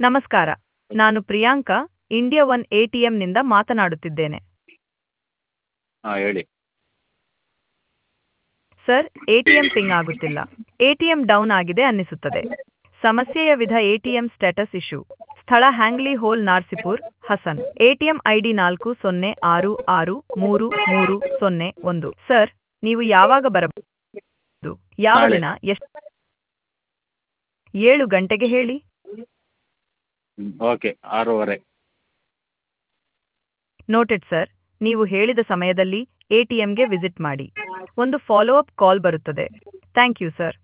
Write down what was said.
ನಮಸ್ಕಾರ ನಾನು Priyanka India one ಎಟಿಎಂನಿಂದ ಮಾತನಾಡುತ್ತಿದ್ದೇನೆ ಹಾಂ ಹೇಳಿ ಸರ್ ಎಟಿಎಂ ಪಿಂಗ್ ಆಗುತ್ತಿಲ್ಲ ಎಟಿಎಂ ಡೌನ್ ಆಗಿದೆ ಅನ್ನಿಸುತ್ತದೆ ಸಮಸ್ಯೆಯ ವಿಧ ಎಟಿಎಂ ಸ್ಟೇಟಸ್ ಇಶ್ಯೂ ಸ್ಥಳ ಹ್ಯಾಂಗ್ಲಿ ಹೋಲ್ ನಾರ್ಸಿಪುರ್ ಹಸನ್ ಎಟಿಎಂ ಐಡಿ ನಾಲ್ಕು ಸೊನ್ನೆ ಆರು ಆರು ಮೂರು ಮೂರು ಸೊನ್ನೆ ಒಂದು ಸರ್ ನೀವು ಯಾವಾಗ ಬರಬಹುದು ಯಾವ ನಾಳೆ. ದಿನ ಎಷ್ಟು ಏಳು ಗಂಟೆಗೆ ಹೇಳಿ ಓಕೆ ಆರೂವರೆ ನೋಟೆಡ್ ಸರ್ ನೀವು ಹೇಳಿದ ಸಮಯದಲ್ಲಿ ಎಟಿಎಂಗೆ ವಿಸಿಟ್ ಮಾಡಿ ಒಂದು ಫಾಲೋ ಅಪ್ ಕಾಲ್ ಬರುತ್ತದೆ ಥ್ಯಾಂಕ್ ಯು ಸರ್